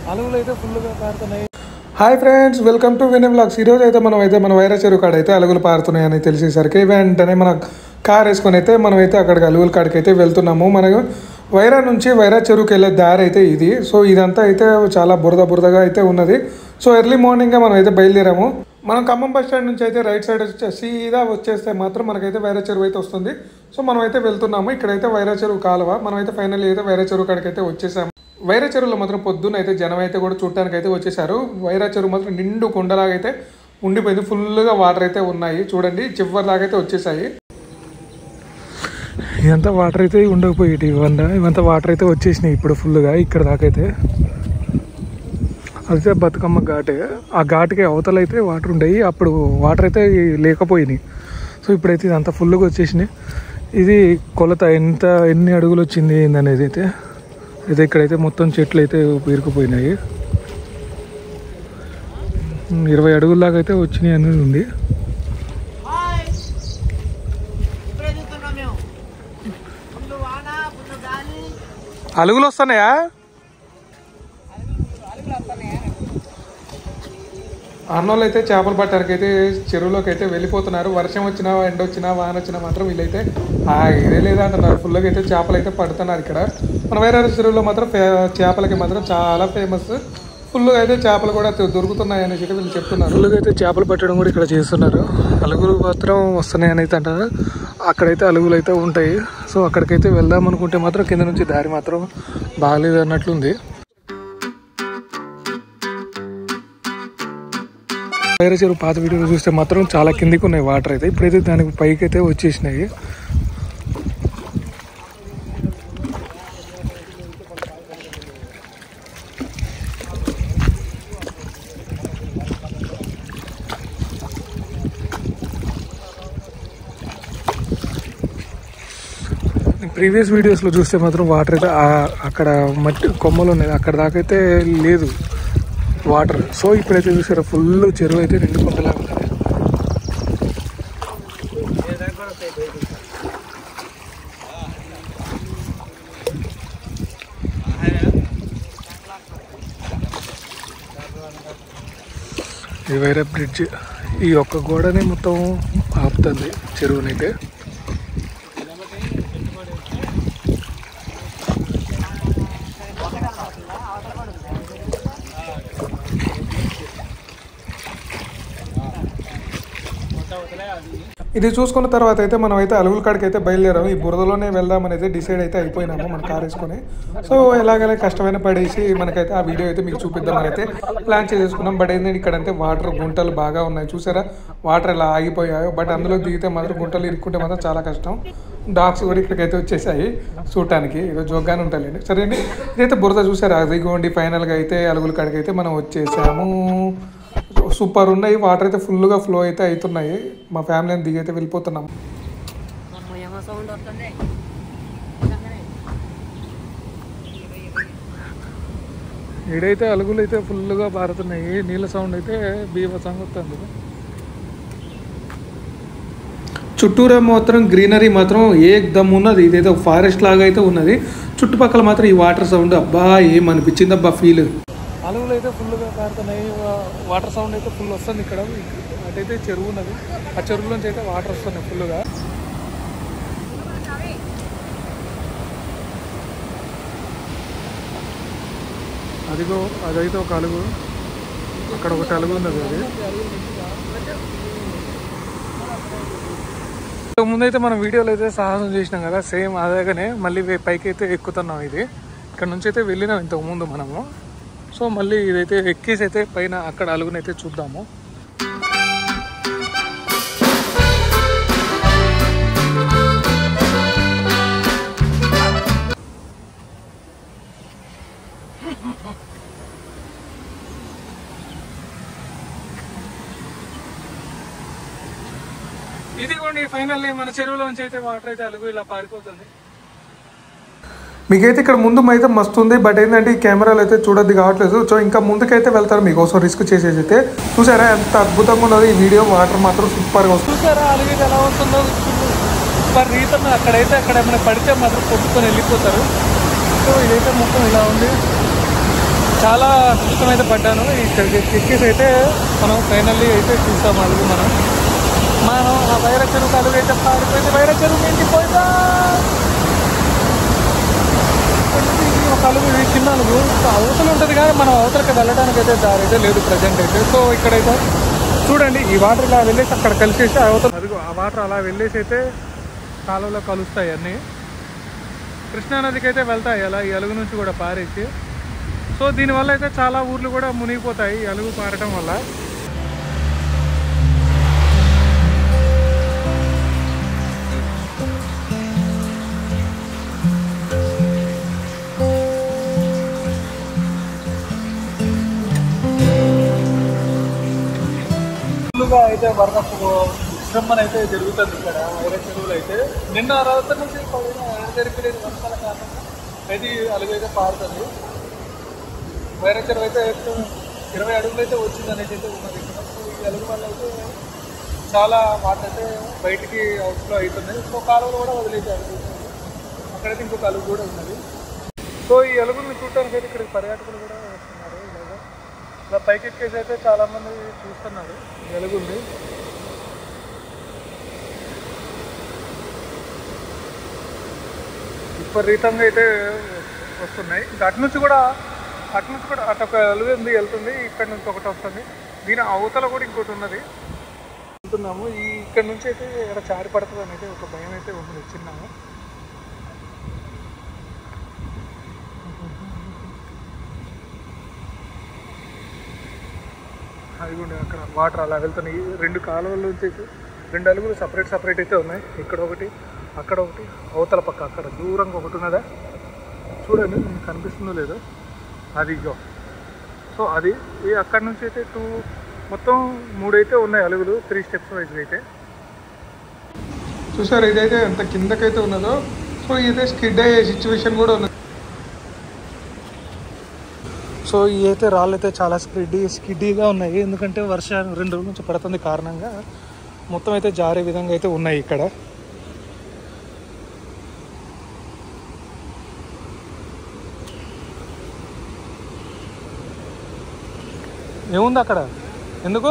అలుగులు అయితే ఫుల్గా పారుతున్నాయి హాయ్ ఫ్రెండ్స్ వెల్కమ్ టు వినే బ్లాగ్స్ ఈరోజు అయితే మనం అయితే మన వైరా చెరువు కాడ అయితే అలుగులు పారుతున్నాయని తెలిసేసరికి వెంటనే మన కార్ వేసుకొని అయితే మనం అయితే అక్కడికి అలుగుల కాడికి అయితే వెళ్తున్నాము మనకు వైరా నుంచి వైరా చెరువుకి వెళ్ళే దారి అయితే ఇది సో ఇదంతా అయితే చాలా బురద బురదగా అయితే ఉన్నది సో ఎర్లీ మార్నింగ్గా మనం అయితే బయలుదేరాము మనం ఖమ్మం బస్ స్టాండ్ నుంచి అయితే రైట్ సైడ్ వచ్చే సీదా వచ్చేస్తే మాత్రం మనకైతే వైరా చెరువు అయితే వస్తుంది సో మనం అయితే వెళ్తున్నాము ఇక్కడైతే వైరా చెరువు కాలువ మనం అయితే ఫైనల్ అయితే వైరా చెరువు కాడికి అయితే వచ్చేసాము వైరా చెరువులో మాత్రం పొద్దున్న అయితే జనం అయితే కూడా చూడటానికి అయితే వచ్చేసారు వైరా చెరువు మాత్రం నిండు కొండలాగా అయితే ఉండిపోయింది ఫుల్గా వాటర్ అయితే ఉన్నాయి చూడండి చివరి దాకా అయితే వచ్చేసాయి ఇదంతా వాటర్ అయితే ఉండకపోయేటి ఇవంతా ఇవంతా వాటర్ అయితే వచ్చేసినాయి ఇప్పుడు ఫుల్గా ఇక్కడ దాకా అయితే అదే బతుకమ్మ ఘాటే ఆ ఘాటుకి అవతల అయితే వాటర్ ఉండేవి అప్పుడు వాటర్ అయితే లేకపోయినాయి సో ఇప్పుడైతే ఇదంతా ఫుల్గా వచ్చేసినాయి ఇది కొలత ఎంత ఎన్ని అడుగులు వచ్చింది ఏందనేది అయితే అయితే ఇక్కడైతే మొత్తం చెట్లు అయితే పేరుకుపోయినాయి ఉమ్, ఇరవై అడుగుల దాకా అయితే వచ్చినాయి అనేది ఉంది ఇప్పుడే చూస్తున్నాం మేము ఫుల్ వాన ఫుల్ గాలి అలుగులు వస్తున్నాయా అన్నోళ్ళు అయితే చేపలు పట్టడానికి అయితే చెరువులోకి అయితే వెళ్ళిపోతున్నారు వర్షం వచ్చినా ఎండ వచ్చినా వాన వచ్చినా మాత్రం వీళ్ళైతే ఆ ఇదే లేదా అంటున్నారు ఫుల్గా అయితే చేపలు అయితే పడుతున్నారు ఇక్కడ మన వేరే చెరువులో మాత్రం ఫే- చేపలకి మాత్రం చాలా ఫేమస్ ఫుల్గా అయితే చేపలు కూడా దొ- దొరుకుతున్నాయి అనేసి అయితే వీళ్ళు చెప్తున్నారు ఫుల్గా అయితే చేపలు పట్టడం కూడా ఇక్కడ చేస్తున్నారు అలుగులు మాత్రం వస్తున్నాయి అని అయితే అంటారు అక్కడైతే అలుగులు అయితే ఉంటాయి సో అక్కడికైతే వెళ్దాం అనుకుంటే మాత్రం కింద నుంచి దారి మాత్రం బాగాలేదు అన్నట్లుంది వేరే చెరువు పాత వీడియోలో చూస్తే మాత్రం చాలా కిందికి ఉన్నాయి వాటర్ అయితే ఇప్పుడైతే దానికి పైకి అయితే వచ్చేసినాయి ప్రీవియస్ వీడియోస్లో చూస్తే మాత్రం వాటర్ అయితే ఆ- అక్కడ మట్టి కొమ్మలు ఉన్నాయి అక్కడ దాకా అయితే లేదు వాటర్ సో ఇప్పుడైతే చూసారా ఫుల్ చెరువు అయితే రెండు కొండలా ఉన్నది ఇది వేరే బ్రిడ్జ్ ఈ ఒక్క గోడనే మొత్తం ఆపుతుంది చెరువునైతే ఇది చూసుకున్న తర్వాత అయితే మనం అయితే అలుగుల కాడికి అయితే బయలుదేరాము ఈ బురదలోనే వెళ్దామని అయితే డిసైడ్ అయితే అయిపోయినాము మన కార్ వేసుకొని సో ఎలాగైనా కష్టమైన పడేసి మనకైతే ఆ వీడియో అయితే మీకు చూపిద్దామని అయితే ప్లాన్ చేసేసుకున్నాం బట్ ఏంటంటే ఇక్కడంతే వాటర్ గుంటలు బాగా ఉన్నాయి చూసారా వాటర్ ఎలా ఆగిపోయాయో బట్ అందులో దిగితే మాత్రం గుంటలు ఇరుక్కుంటే మాత్రం చాలా కష్టం డాగ్స్ కూడా ఇక్కడికైతే వచ్చేసాయి చూడటానికి ఏదో జోగ్గానే ఉంటాయండి సరే అండి ఇదైతే బురద చూసారా అదిగోండి ఫైనల్గా అయితే అలుగుల కాడికి అయితే మనం వచ్చేసాము సూపర్ ఉన్నాయి వాటర్ అయితే ఫుల్గా ఫ్లో అయితే అవుతున్నాయి మా ఫ్యామిలీ దిగి అయితే వెళ్ళిపోతున్నాం ఏమో సౌండ్ వస్తుంది ఈడైతే అలుగులు అయితే ఫుల్గా పారుతున్నాయి నీళ్ళ సౌండ్ అయితే బీభత్సంగా వస్తుంది చుట్టూరా మాత్రం గ్రీనరీ మాత్రం ఏకదమ్ ఉన్నది ఇదైతే ఒక ఫారెస్ట్ లాగా అయితే ఉన్నది చుట్టుపక్కల మాత్రం ఈ వాటర్ సౌండ్ అబ్బా ఏమనిపించింది అబ్బా ఫీల్ అలుగులు అయితే ఫుల్గా పారుతున్నాయి వాటర్ సౌండ్ అయితే ఫుల్ వస్తుంది ఇక్కడ అటైతే చెరువు ఉన్నది ఆ చెరువులోంచి అయితే వాటర్ వస్తున్నాయి ఫుల్గా అదిగో అదైతే ఒక అలుగు అక్కడ ఒకటి అలుగు ఉన్నది అది ముందైతే మనం వీడియోలో అయితే సాహసం చేసినాం కదా సేమ్ అదేగానే మళ్ళీ వే- పైకి అయితే ఎక్కుతున్నాం ఇది ఇక్కడ నుంచి అయితే వెళ్ళినాం ఇంతకు ముందు మనము సో మళ్ళీ ఇదైతే ఎక్కేసి అయితే పైన అక్కడ అలుగునైతే చూద్దాము ఇదిగోండి ఫైనల్లీ మన చెరువులోంచి అయితే వాటర్ అయితే అలుగు ఇలా పారిపోతుంది మీకైతే ఇక్కడ ముందు అయితే మస్తు ఉంది బట్ ఏంటంటే ఈ కెమెరాలు అయితే చూడొద్దు కావట్లేదు సో ఇంకా ముందుకైతే వెళ్తారు మీకోసం రిస్క్ చేసేసి అయితే చూసారా ఎంత అద్భుతంగా ఉన్నది ఈ వీడియో వాటర్ మాత్రం సూపర్గా వస్తుంది చూసారా అలిగి ఎలా వస్తుందో సూపర్ రీతన్ అక్కడైతే అక్కడ ఏమైనా పడితే మాత్రం కొట్టుకొని వెళ్ళిపోతారు సో ఇదైతే మొత్తం ఇలా ఉంది చాలా కష్టమైతే పడ్డాను ఇక్కడికి ఎక్కేసి అయితే మనం ఫైనల్లీ అయితే చూసాం అడుగు మనం మనం ఆ వైర చెరువు అడుగు అయితే పారిపోయింది వైర చెరువు ఇంటికి పోయిందా ఇది ఒక అలుగు ఇది చిన్న అలుగు సో అవతల ఉంటుంది కానీ మనం అవతలకి వెళ్ళడానికి అయితే దారి అయితే లేదు ప్రజెంట్ అయితే సో ఇక్కడైతే చూడండి ఈ వాటర్ ఇలా వెళ్ళేసి అక్కడ కలిసేసి అవతల అదిగో ఆ వాటర్ అలా వెళ్ళేసి అయితే కాలువలో కలుస్తాయి అన్నీ కృష్ణానదికి అయితే వెళ్తాయి అలా ఈ అలుగు నుంచి కూడా పారేసి సో దీనివల్ల అయితే చాలా ఊర్లు కూడా మునిగిపోతాయి ఈ అలుగు పారటం వల్ల ఫుల్గా అయితే వరద విజృంభణ అయితే జరుగుతుంది ఇక్కడ వైరస్ చెరువులు అయితే నిన్న రాత్రి నుంచి పడిన జరిపిలేదు వర్షాల కారణంగా అయితే ఈ అలుగు అయితే పారుతుంది వైరస్ చెరువు అయితే ఇరవై అడుగులు అయితే వచ్చింది అనేది అయితే ఉన్నది ఇక్కడ సో ఈ అలుగు వల్ల అయితే చాలా వాటర్ అయితే బయటికి అవుట్లో అవుతుంది సో కాలువలు కూడా వదిలేసారు అక్కడైతే ఇంకొక అలుగు కూడా ఉన్నది సో ఈ అలుగుని చూడటానికి అయితే ఇక్కడ పర్యాటకులు కూడా వస్తున్నారు ఇలాగా ఇలా పైకి ఎక్కేసి అయితే చాలా మంది చూస్తున్నారు వెలుగుంది విపరీతంగా అయితే వస్తున్నాయి ఇంకా అటు నుంచి కూడా అటు నుంచి కూడా అటు ఒక అలుగు ఉంది వెళ్తుంది ఇక్కడ నుంచి ఒకటి వస్తుంది దీని అవతల కూడా ఇంకోటి ఉన్నది వెళ్తున్నాము ఈ ఇక్కడ నుంచి అయితే ఇక్కడ చారి పడుతుంది అనేది ఒక భయం అయితే ఉంది చిన్నాము అదిగోండి అక్కడ వాటర్ అలా వెళ్తున్నాయి ఈ రెండు కాలువల నుంచి అయితే రెండు అలుగులు సపరేట్ సపరేట్ అయితే ఉన్నాయి ఇక్కడ ఒకటి అక్కడ ఒకటి అవతల పక్క అక్కడ దూరంగా ఒకటి ఉన్నదా చూడండి మీకు కనిపిస్తుందో లేదో అది ఇగో సో అది ఈ అక్కడ నుంచి అయితే టూ మొత్తం మూడైతే ఉన్నాయి అలుగులు త్రీ స్టెప్స్ వైజ్ అయితే చూసారు ఇదైతే ఎంత కిందకైతే ఉన్నదో సో ఇదైతే స్కిడ్ అయ్యే సిచ్యువేషన్ కూడా ఉన్నది సో ఈ అయితే రాళ్ళు అయితే చాలా స్కిడ్డీ స్కిడ్డీగా ఉన్నాయి ఎందుకంటే వర్షం రెండు రోజుల నుంచి పడుతుంది కారణంగా మొత్తం అయితే జారే విధంగా అయితే ఉన్నాయి ఇక్కడ ఏముంది అక్కడ ఎందుకు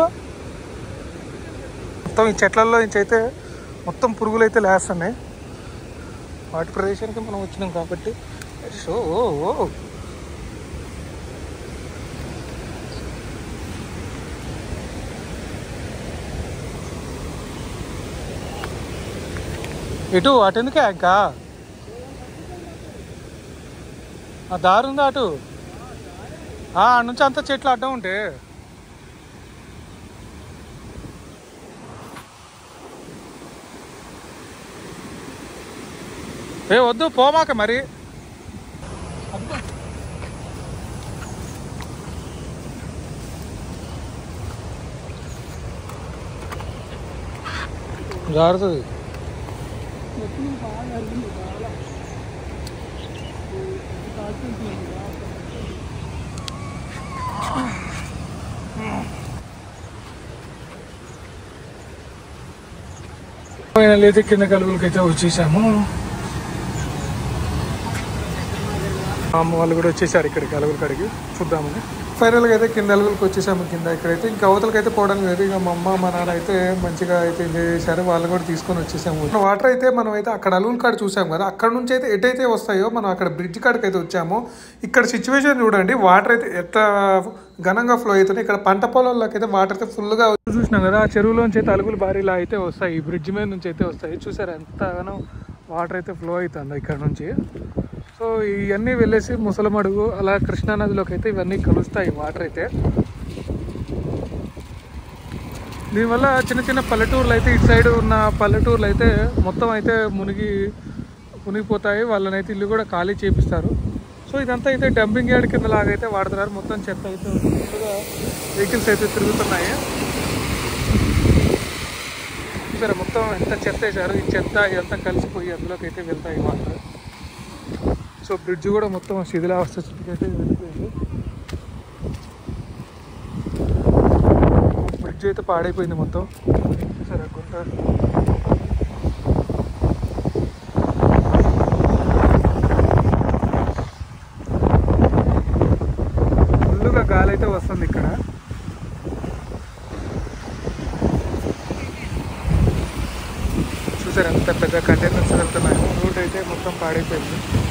మొత్తం ఈ చెట్లలో నుంచి అయితే మొత్తం పురుగులు అయితే లేస్తున్నాయి వాటి ప్రదేశానికి మనం వచ్చినాం కాబట్టి సో ఓ ఓ ఎటు అటు ఎందుకే ఇంకా ఆ దారి ఉందా అటు ఆ ఆడ నుంచి అంత చెట్లు అడ్డం ఉంటే ఏ వద్దు పోమాక మరి జారుతుంది ఫైనల్ అయితే కింద కలుగులకి అయితే వచ్చేసాము మా అమ్మ వాళ్ళు కూడా వచ్చేసారు ఇక్కడికి అలుగుల కాడికి చూద్దామని ఫైనల్గా అయితే కింద అలుగులకి వచ్చేసాము కింద ఇక్కడైతే ఇంకా అవతలకి అయితే పోవడానికి లేదు ఇక మా అమ్మ మా నాన్న అయితే మంచిగా అయితే ఎంజాయ్ చేశారు వాళ్ళు కూడా తీసుకొని వచ్చేసాము వాటర్ అయితే మనం అయితే అక్కడ అలుగుల కాడ చూసాము కదా అక్కడ నుంచి అయితే ఎటైతే వస్తాయో మనం అక్కడ బ్రిడ్జ్ కాడికి అయితే వచ్చాము ఇక్కడ సిచ్యువేషన్ చూడండి వాటర్ అయితే ఎంత ఘనంగా ఫ్లో అవుతుంది ఇక్కడ పంట పొలాల్లోకి అయితే వాటర్ అయితే ఫుల్గా చూసినాం కదా ఆ చెరువులోంచి అయితే అలుగులు భారీలా అయితే వస్తాయి ఈ బ్రిడ్జ్ మీద నుంచి అయితే వస్తాయి చూసారు ఎంతగానో వాటర్ అయితే ఫ్లో అవుతుంది ఇక్కడ నుంచి సో ఇవన్నీ వెళ్ళేసి ముసలమడుగు అలా కృష్ణానదిలోకి అయితే ఇవన్నీ కలుస్తాయి వాటర్ అయితే దీనివల్ల చిన్న చిన్న పల్లెటూర్లు అయితే ఇటు సైడ్ ఉన్న పల్లెటూర్లు అయితే మొత్తం అయితే మునిగి మునిగిపోతాయి వాళ్ళని అయితే ఇల్లు కూడా ఖాళీ చేపిస్తారు సో ఇదంతా అయితే డంపింగ్ యార్డ్ కింద లాగైతే వాడుతున్నారు మొత్తం చెత్త అయితే వెహికల్స్ అయితే తిరుగుతున్నాయి సరే మొత్తం ఎంత చెత్త వేశారు ఈ చెత్త ఇదంతా కలిసిపోయి అందులోకి అయితే వెళ్తాయి వాటర్ సో బ్రిడ్జ్ కూడా మొత్తం శిథిలావస్థ స్థితికి అయితే వెళ్ళిపోయింది బ్రిడ్జ్ అయితే పాడైపోయింది మొత్తం సరే గుంట అయితే వస్తుంది ఇక్కడ చూసారు ఎంత పెద్ద కంటైనర్స్ వెళ్తున్నాయో రోడ్ అయితే మొత్తం పాడైపోయింది